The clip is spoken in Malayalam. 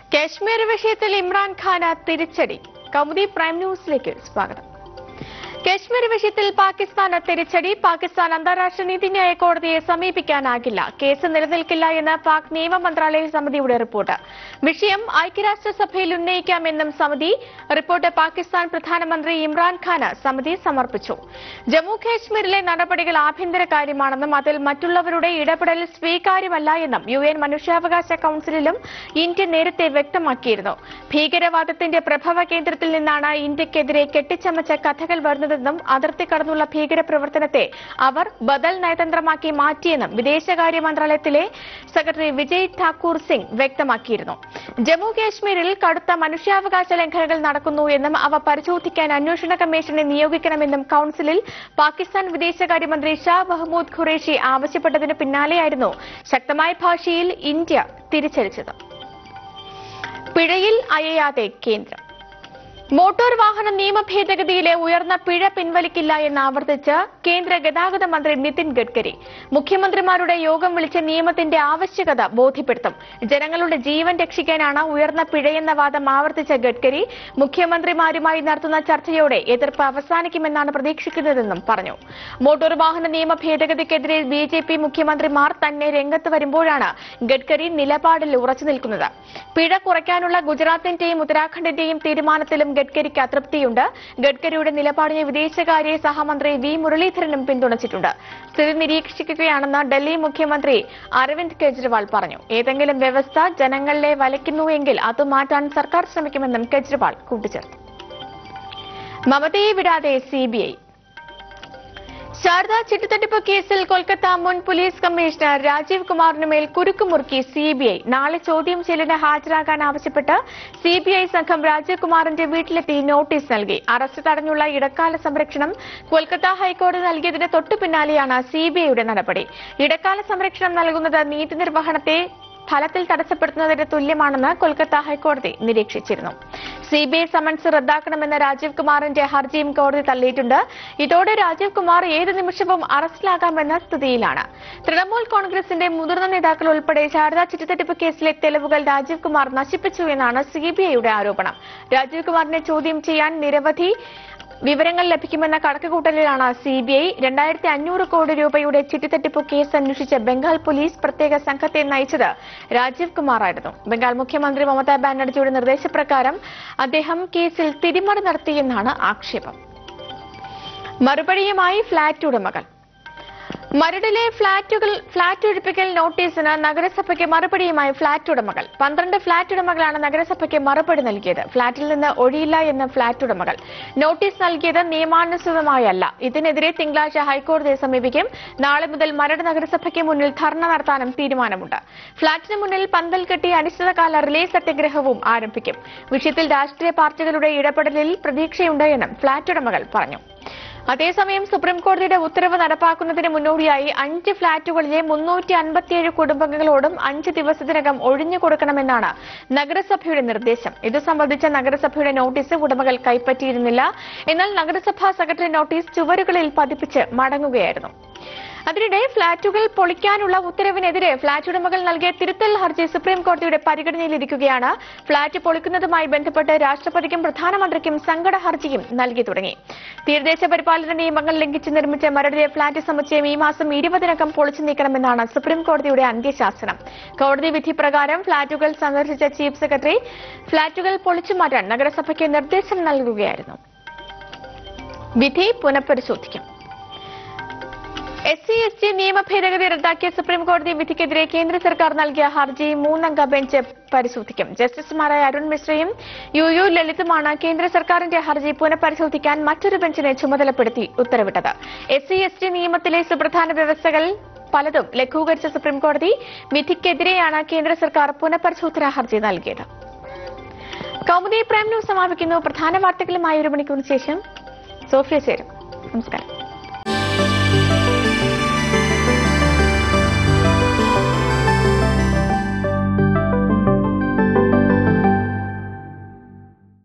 കശ്മീർ വിഷയത്തിൽ ഇമ്രാൻഖാന് തിരിച്ചടി കൗമുദി പ്രൈം ന്യൂസിലേക്ക് സ്വാഗതം കശ്മീർ വിഷയത്തിൽ പാകിസ്ഥാന് തിരിച്ചടി പാകിസ്ഥാൻ അന്താരാഷ്ട്ര നീതിന്യായ കോടതിയെ സമീപിക്കാനാകില്ല കേസ് നിലനിൽക്കില്ല എന്ന് പാക് നിയമ മന്ത്രാലയ സമിതിയുടെ റിപ്പോർട്ട് വിഷയം ഐക്യരാഷ്ട്രസഭയിൽ ഉന്നയിക്കാമെന്നും സമിതി റിപ്പോർട്ട് പാകിസ്ഥാൻ പ്രധാനമന്ത്രി ഇമ്രാൻഖാന് സമിതി സമർപ്പിച്ചു ജമ്മു കാശ്മീരിലെ നടപടികൾ ആഭ്യന്തര കാര്യമാണെന്നും അതിൽ മറ്റുള്ളവരുടെ ഇടപെടൽ സ്വീകാര്യമല്ല എന്നും യു എൻ മനുഷ്യാവകാശ കൌൺസിലിലും ഇന്ത്യ നേരത്തെ വ്യക്തമാക്കിയിരുന്നു ഭീകരവാദത്തിന്റെ പ്രഭവ കേന്ദ്രത്തിൽ നിന്നാണ് ഇന്ത്യക്കെതിരെ കെട്ടിച്ചമച്ച കഥകൾ വരുന്നതെന്നും അതിർത്തി കടന്നുള്ള ഭീകരപ്രവർത്തനത്തെ അവർ ബദൽ നയതന്ത്രമാക്കി മാറ്റിയെന്നും വിദേശകാര്യ മന്ത്രാലയത്തിലെ സെക്രട്ടറി വിജയ് ഠാക്കൂർ സിംഗ് വ്യക്തമാക്കിയിരുന്നു ജമ്മു കാശ്മീരിൽ കടുത്ത മനുഷ്യാവകാശ ലംഘനങ്ങൾ നടക്കുന്നു എന്നും അവ പരിശോധിക്കാൻ അന്വേഷണ കമ്മീഷനെ നിയോഗിക്കണമെന്നും കൌൺസിലിൽ പാകിസ്ഥാൻ വിദേശകാര്യമന്ത്രി ഷാ മഹ്മൂദ് ഖുറേഷി ആവശ്യപ്പെട്ടതിന് പിന്നാലെയായിരുന്നു ശക്തമായ ഭാഷയിൽ ഇന്ത്യ തിരിച്ചടിച്ചത് പിഴയിൽ അയയാതെ കേന്ദ്രം മോട്ടോർ വാഹന നിയമ ഭേദഗതിയിലെ ഉയർന്ന പിഴ പിൻവലിക്കില്ല എന്ന് ആവർത്തിച്ച് കേന്ദ്ര ഗതാഗത മന്ത്രി നിതിൻ ഗഡ്കരി മുഖ്യമന്ത്രിമാരുടെ യോഗം വിളിച്ച് നിയമത്തിന്റെ ആവശ്യകത ബോധ്യപ്പെടുത്തും ജനങ്ങളുടെ ജീവൻ രക്ഷിക്കാനാണ് ഉയർന്ന പിഴയെന്ന വാദം ആവർത്തിച്ച ഗഡ്കരി മുഖ്യമന്ത്രിമാരുമായി നടത്തുന്ന ചർച്ചയോടെ എതിർപ്പ് അവസാനിക്കുമെന്നാണ് പ്രതീക്ഷിക്കുന്നതെന്നും പറഞ്ഞു മോട്ടോർ വാഹന നിയമ ഭേദഗതിക്കെതിരെ ബി ജെ പി മുഖ്യമന്ത്രിമാർ തന്നെ രംഗത്ത് വരുമ്പോഴാണ് ഗഡ്കരി നിലപാടിൽ ഉറച്ചു നിൽക്കുന്നത് പിഴ കുറയ്ക്കാനുള്ള ഗുജറാത്തിന്റെയും ഉത്തരാഖണ്ഡിന്റെയും തീരുമാനത്തിലും ഗഡ്കരിക്ക് അതൃപ്തിയുണ്ട് ഗഡ്കരിയുടെ നിലപാടിനെ വിദേശകാര്യ സഹമന്ത്രി വി മുരളീധരനും പിന്തുണച്ചിട്ടുണ്ട് സ്ഥിതി നിരീക്ഷിക്കുകയാണെന്ന് ഡൽഹി മുഖ്യമന്ത്രി അരവിന്ദ് കെജ്രിവാൾ പറഞ്ഞു ഏതെങ്കിലും വ്യവസ്ഥ ജനങ്ങളെ വലയ്ക്കുന്നുവെങ്കിൽ അത് മാറ്റാൻ സർക്കാർ ശ്രമിക്കുമെന്നും കെജ്രിവാൾ കൂട്ടിച്ചേർത്തു മമതയെ വിടാതെ സിബിഐ ശാരദാ ചിട്ടിത്തട്ടിപ്പ് കേസിൽ കൊൽക്കത്ത മുൻ പോലീസ് കമ്മീഷണർ രാജീവ് കുമാറിനുമേൽ കുരുക്കുമുറുക്കി സിബിഐ നാളെ ചോദ്യം ചെയ്യലിന് ഹാജരാകാൻ ആവശ്യപ്പെട്ട് സിബിഐ സംഘം രാജീവ് കുമാറിന്റെ വീട്ടിലെത്തി നോട്ടീസ് നൽകി അറസ്റ്റ് തടഞ്ഞുള്ള ഇടക്കാല സംരക്ഷണം കൊൽക്കത്ത ഹൈക്കോടതി നൽകിയതിന് തൊട്ടു പിന്നാലെയാണ് സിബിഐയുടെ നടപടി ഇടക്കാല സംരക്ഷണം നൽകുന്നത് നീതി നിർവഹണത്തെ ഫലത്തിൽ തടസ്സപ്പെടുത്തുന്നതിന് തുല്യമാണെന്ന് കൊൽക്കത്ത ഹൈക്കോടതി നിരീക്ഷിച്ചിരുന്നു സിബിഐ സമൻസ് റദ്ദാക്കണമെന്ന രാജീവ് കുമാറിന്റെ ഹർജിയും കോടതി തള്ളിയിട്ടുണ്ട് ഇതോടെ രാജീവ് കുമാർ ഏത് നിമിഷവും അറസ്റ്റിലാകാമെന്ന സ്ഥിതിയിലാണ് തൃണമൂൽ കോൺഗ്രസിന്റെ മുതിർന്ന നേതാക്കൾ ഉൾപ്പെടെ ശാരദാ ചിട്ടിത്തട്ടിപ്പ് കേസിലെ തെളിവുകൾ രാജീവ് കുമാർ നശിപ്പിച്ചു എന്നാണ് സിബിഐയുടെ ആരോപണം രാജീവ് കുമാറിനെ ചോദ്യം ചെയ്യാൻ നിരവധി വിവരങ്ങൾ ലഭിക്കുമെന്ന കണക്കുകൂട്ടലിലാണ് സിബിഐ രണ്ടായിരത്തി അഞ്ഞൂറ് കോടി രൂപയുടെ ചിട്ടിത്തട്ടിപ്പ് കേസ് അന്വേഷിച്ച ബംഗാൾ പോലീസ് പ്രത്യേക സംഘത്തെ നയിച്ചത് രാജീവ് കുമാറായിരുന്നു ബംഗാൾ മുഖ്യമന്ത്രി മമതാ ബാനർജിയുടെ നിർദ്ദേശപ്രകാരം അദ്ദേഹം കേസിൽ തിരിമറി നടത്തിയെന്നാണ് ആക്ഷേപം മറുപടിയുമായി ഫ്ളാറ്റ് ഉടമകൾ മരടിലെ ഫ്ളാറ്റുകൾ ഫ്ളാറ്റ് ഒഴിപ്പിക്കൽ നോട്ടീസിന് നഗരസഭയ്ക്ക് മറുപടിയുമായി ഫ്ളാറ്റ് ഉടമകൾ പന്ത്രണ്ട് ഫ്ളാറ്റ് ഉടമകളാണ് നഗരസഭയ്ക്ക് മറുപടി നൽകിയത് ഫ്ളാറ്റിൽ നിന്ന് ഒഴിയില്ല എന്ന ഫ്ളാറ്റ് ഉടമകൾ നോട്ടീസ് നൽകിയത് നിയമാനുസൃതമായല്ല ഇതിനെതിരെ തിങ്കളാഴ്ച ഹൈക്കോടതിയെ സമീപിക്കും നാളെ മുതൽ മരട് നഗരസഭയ്ക്ക് മുന്നിൽ ധർണ നടത്താനും തീരുമാനമുണ്ട് ഫ്ളാറ്റിന് മുന്നിൽ പന്തൽ കെട്ടി അനിശ്ചിതകാല റിലേ സത്യഗ്രഹവും ആരംഭിക്കും വിഷയത്തിൽ രാഷ്ട്രീയ പാർട്ടികളുടെ ഇടപെടലിൽ പ്രതീക്ഷയുണ്ട് എന്നും ഫ്ളാറ്റ് ഉടമകൾ പറഞ്ഞു അതേസമയം സുപ്രീംകോടതിയുടെ ഉത്തരവ് നടപ്പാക്കുന്നതിന് മുന്നോടിയായി അഞ്ച് ഫ്ളാറ്റുകളിലെ മുന്നൂറ്റി അൻപത്തിയേഴ് കുടുംബങ്ങളോടും അഞ്ച് ദിവസത്തിനകം ഒഴിഞ്ഞു കൊടുക്കണമെന്നാണ് നഗരസഭയുടെ നിർദ്ദേശം ഇത് സംബന്ധിച്ച നഗരസഭയുടെ നോട്ടീസ് ഉടമകൾ കൈപ്പറ്റിയിരുന്നില്ല എന്നാൽ നഗരസഭാ സെക്രട്ടറി നോട്ടീസ് ചുവരുകളിൽ പതിപ്പിച്ച് മടങ്ങുകയായിരുന്നു അതിനിടെ ഫ്ളാറ്റുകൾ പൊളിക്കാനുള്ള ഉത്തരവിനെതിരെ ഫ്ളാറ്റ് ഉടമകൾ നൽകിയ തിരുത്തൽ ഹർജി സുപ്രീം കോടതിയുടെ പരിഗണനയിലിരിക്കുകയാണ് ഫ്ളാറ്റ് പൊളിക്കുന്നതുമായി ബന്ധപ്പെട്ട് രാഷ്ട്രപതിക്കും പ്രധാനമന്ത്രിക്കും സങ്കട ഹർജിയും നൽകി തുടങ്ങി തീരദേശ പരിപാലന നിയമങ്ങൾ ലംഘിച്ച് നിർമ്മിച്ച മരടിലെ ഫ്ളാറ്റ് സമുച്ചയം ഈ മാസം ഇരുപതിനകം പൊളിച്ചു നീക്കണമെന്നാണ് സുപ്രീം കോടതിയുടെ അന്ത്യശാസനം കോടതി വിധി പ്രകാരം ഫ്ളാറ്റുകൾ സന്ദർശിച്ച ചീഫ് സെക്രട്ടറി ഫ്ളാറ്റുകൾ പൊളിച്ചു മാറ്റാൻ നഗരസഭയ്ക്ക് നിർദ്ദേശം നൽകുകയായിരുന്നു വിധി പുനഃപരിശോധിക്കും എസ് സി എസ് ടി നിയമ ഭേദഗതി റദ്ദാക്കിയ സുപ്രീം കോടതി വിധിക്കെതിരെ കേന്ദ്ര സർക്കാർ നൽകിയ ഹർജി മൂന്നംഗ ബെഞ്ച് പരിശോധിക്കും ജസ്റ്റിസുമാരായ അരുൺ മിശ്രയും യു യു ലളിതുമാണ് കേന്ദ്ര സർക്കാരിന്റെ ഹർജി പുനഃപരിശോധിക്കാൻ മറ്റൊരു ബെഞ്ചിനെ ചുമതലപ്പെടുത്തി ഉത്തരവിട്ടത് എസ് സി എസ് ടി നിയമത്തിലെ സുപ്രധാന വ്യവസ്ഥകൾ പലതും ലഘൂകരിച്ച സുപ്രീം കോടതി വിധിക്കെതിരെയാണ് കേന്ദ്ര സർക്കാർ പുനഃപരിശോധനാ ഹർജി നൽകിയത് കൗമുദി പ്രൈം ന്യൂസ് സമാപിക്കുന്നു പ്രധാന വാർത്തകളുമായി ഒരു മണിക്കൂറിന് ശേഷം സോഫിയ ചേരും നമസ്കാരം